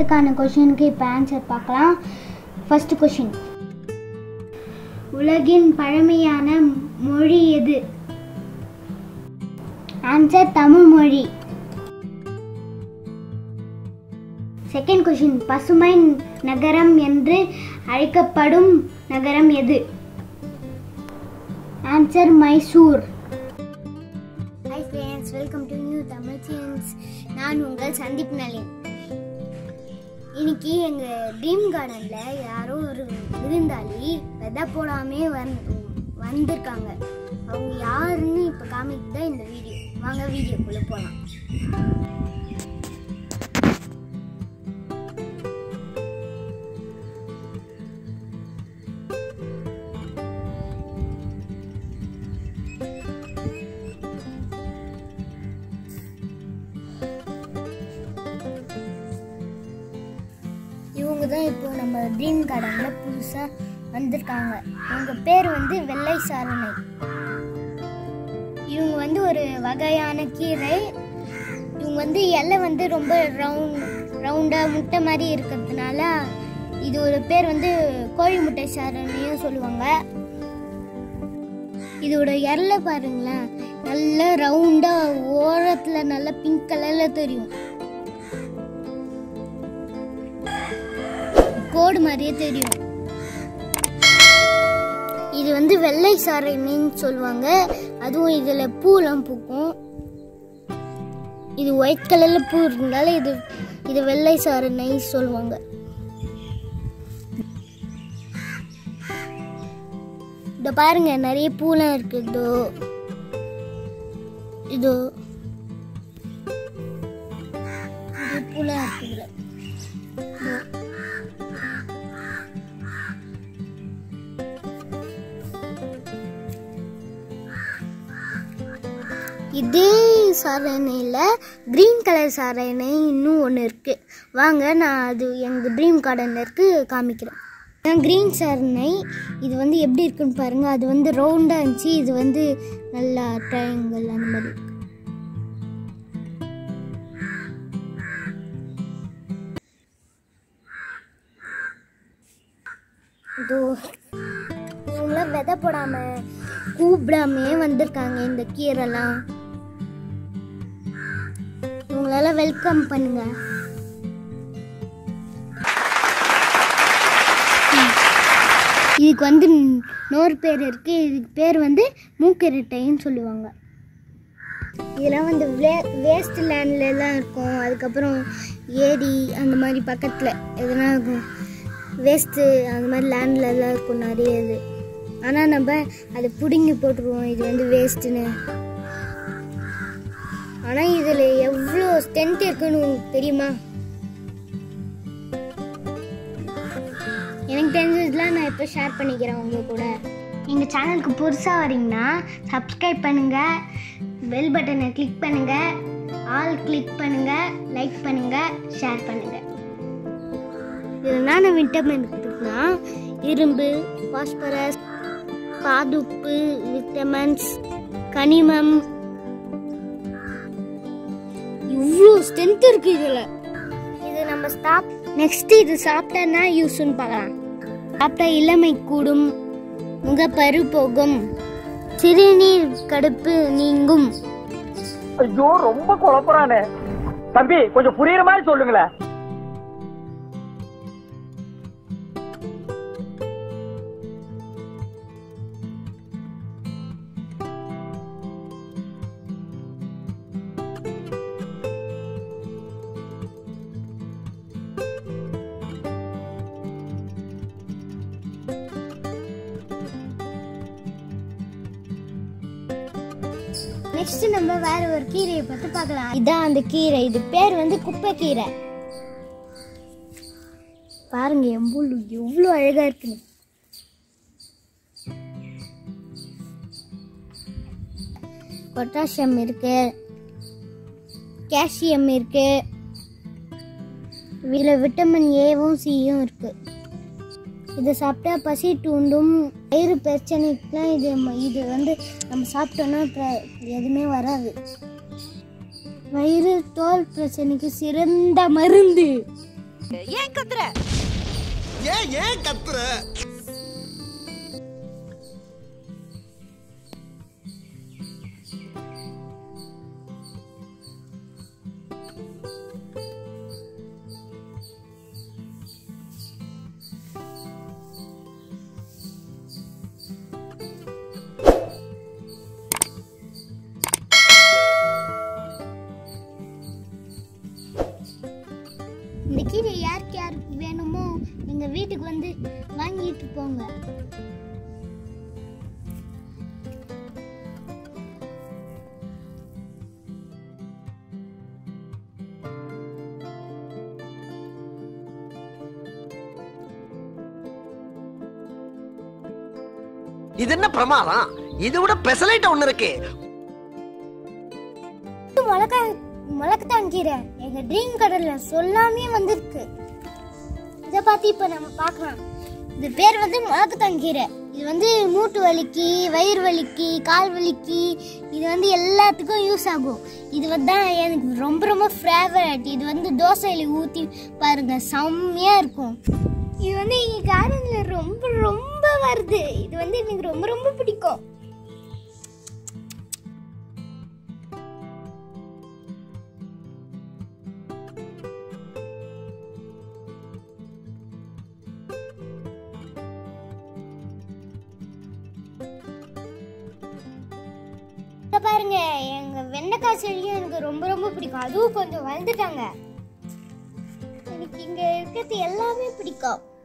பேருக்கான கொஷினுக்கு இப்போ ஆன்சர் பார்க்கலாம் ஃபர்ஸ்ட் கொஷின் உலகின் பழமையான மொழி எது ஆன்சர் தமிழ் மொழி செகண்ட் கொஷின் பசுமை நகரம் என்று அழைக்கப்படும் நகரம் எது answer Mysore hi friends welcome to new Tamil scenes நான் உங்கள் சந்தீப் நளின் இன்னைக்கு எங்கள் ட்ரீம் கார்டனில் யாரோ ஒரு விருந்தாளி விதை போடாமே வந் வந்திருக்காங்க அவங்க யாருன்னு இப்போ காமிக்கு தான் இந்த வீடியோ வாங்க வீடியோக்குள்ளே போகலாம் இவங்க தான் இப்போ நம்ம ட்ரீம் கார்டனில் புதுசாக வந்திருக்காங்க இவங்க பேர் வந்து வெள்ளை சாரணை இவங்க வந்து ஒரு வகையான கீரை இவங்க வந்து இலை வந்து ரொம்ப ரவுண்ட் ரவுண்டாக முட்டை மாதிரி இருக்கிறதுனால இது ஒரு பேர் வந்து கோழி முட்டை சாரணையும் சொல்லுவாங்க இதோட இலை பாருங்களேன் நல்ல ரவுண்டாக ஓரத்தில் நல்ல பிங்க் கலரில் தெரியும் கோடு மாதிரியே தெரியும் இது வந்து வெள்ளை சாரணைன்னு சொல்லுவாங்க அதுவும் இதுல பூலாம் பூக்கும் இது ஒயிட் கலர்ல பூ இருந்தாலும் இது இது வெள்ளை சாரணை சொல்லுவாங்க இதோ பாருங்க நிறைய பூலாம் இருக்கு இதோ இதோ இது பூலாம் இருக்கு இதுல இதோ. இதே சாரணையில் க்ரீன் கலர் சாரணை இன்னும் ஒன்று இருக்குது வாங்க நான் அது எங்கள் ட்ரீம் கார்டனில் இருக்கு காமிக்கிறேன் க்ரீன் சாரணை இது வந்து எப்படி இருக்குன்னு பாருங்கள் அது வந்து ரவுண்டாக இருந்துச்சு இது வந்து நல்லா ட்ரையாங்கிள் அந்த மாதிரி இருக்கு. இதோ இவங்களாம் விதை போடாம கூப்பிடாமே வந்திருக்காங்க இந்த கீரைலாம் இவங்களெல்லாம் வெல்கம் பண்ணுங்க இதுக்கு வந்து இன்னொரு பேர் இருக்கு இதுக்கு பேர் வந்து மூக்கரட்டைன்னு சொல்லுவாங்க இதெல்லாம் வந்து வே வேஸ்ட் லேண்ட்லலாம் இருக்கும் அதுக்கப்புறம் ஏரி அந்த மாதிரி பக்கத்தில் எதனா இருக்கும் வேஸ்ட்டு அந்த மாதிரி லேண்ட்லலாம் இருக்கும் நிறைய இது ஆனால் நம்ம அதை பிடுங்கி போட்டுருவோம் இது வந்து வேஸ்ட்டுன்னு ஆனால் இதில் எவ்வளோ ஸ்ட்ரென்த் இருக்குன்னு உங்களுக்கு தெரியுமா எனக்கு தெரிஞ்சதுலாம் நான் இப்போ ஷேர் பண்ணிக்கிறேன் உங்க கூட எங்கள் சேனலுக்கு புதுசாக வரீங்கன்னா சப்ஸ்கிரைப் பண்ணுங்கள் பெல் பட்டனை கிளிக் பண்ணுங்கள் ஆல் கிளிக் பண்ணுங்கள் லைக் பண்ணுங்கள் ஷேர் பண்ணுங்கள் இதில் என்னென்ன விட்டமின் இருக்குதுன்னா இரும்பு பாஸ்பரஸ் பாதுப்பு விட்டமின்ஸ் கனிமம் இவ்வளோ ஸ்ட்ரென்த் இருக்கு இதில் இது நம்ம ஸ்டாப் நெக்ஸ்ட் இது சாப்பிட்டா யூஸ்ன்னு பார்க்கலாம் சாப்பிட்டா இளமை கூடும் முகப்பரு போகும் சிறுநீர் கடுப்பு நீங்கும் ஐயோ ரொம்ப குழப்பறானே தம்பி கொஞ்சம் புரியுற மாதிரி சொல்லுங்களேன் நெக்ஸ்ட் நம்ம வேற ஒரு கீரையை பத்தி பார்க்கலாம் இதான் அந்த கீரை இது பேர் வந்து குப்பை கீரை பாருங்க எவ்வளோ எவ்வளோ அழகா இருக்குன்னு பொட்டாசியம் இருக்கு கால்சியம் இருக்கு இதில் விட்டமின் ஏவும் சியும் இருக்கு இதை சாப்பிட்டா பசி தூண்டும் வயிறு பிரச்சனைக்குலாம் இது ம- இது வந்து நம்ம சாப்பிட்டோன்னா பிர- எதுவுமே வராது வயிறு தோல் பிரச்சனைக்கு சிறந்த மருந்து ஏன் கத்துற ஏன் ஏன் கத்துற இந்த கீரை யாருக்கு யாருக்கு வேணுமோ எங்க வீட்டுக்கு வந்து வாங்கிட்டு போங்க இது என்ன பிரமாதம் இது விட பெசலைட் ஒண்ணு இருக்கு மிளகா மிளகுத்தான் கீரை எங்க ட்ரீம் கடல்ல சொல்லாமே வந்திருக்கு இதை பார்த்து இப்போ நம்ம பார்க்கலாம் இது பேர் வந்து மிளகுத்தான் கீரை இது வந்து மூட்டு வலிக்கு வயிறு வலிக்கு கால் வலிக்கு இது வந்து எல்லாத்துக்கும் யூஸ் ஆகும் இது வந்து தான் எனக்கு ரொம்ப ரொம்ப ஃபேவரட் இது வந்து தோசையில் ஊற்றி பாருங்க செம்மையா இருக்கும் இது வந்து எங்க கார்டன்ல ரொம்ப ரொம்ப வருது இது வந்து எனக்கு ரொம்ப ரொம்ப பிடிக்கும் இங்க பாருங்க எங்க வெண்டைக்காய் செடியும் எனக்கு ரொம்ப ரொம்ப பிடிக்கும் அதுவும் கொஞ்சம் வளர்ந்துட்டாங்க எனக்கு இங்க இருக்கிறது எல்லாமே பிடிக்கும்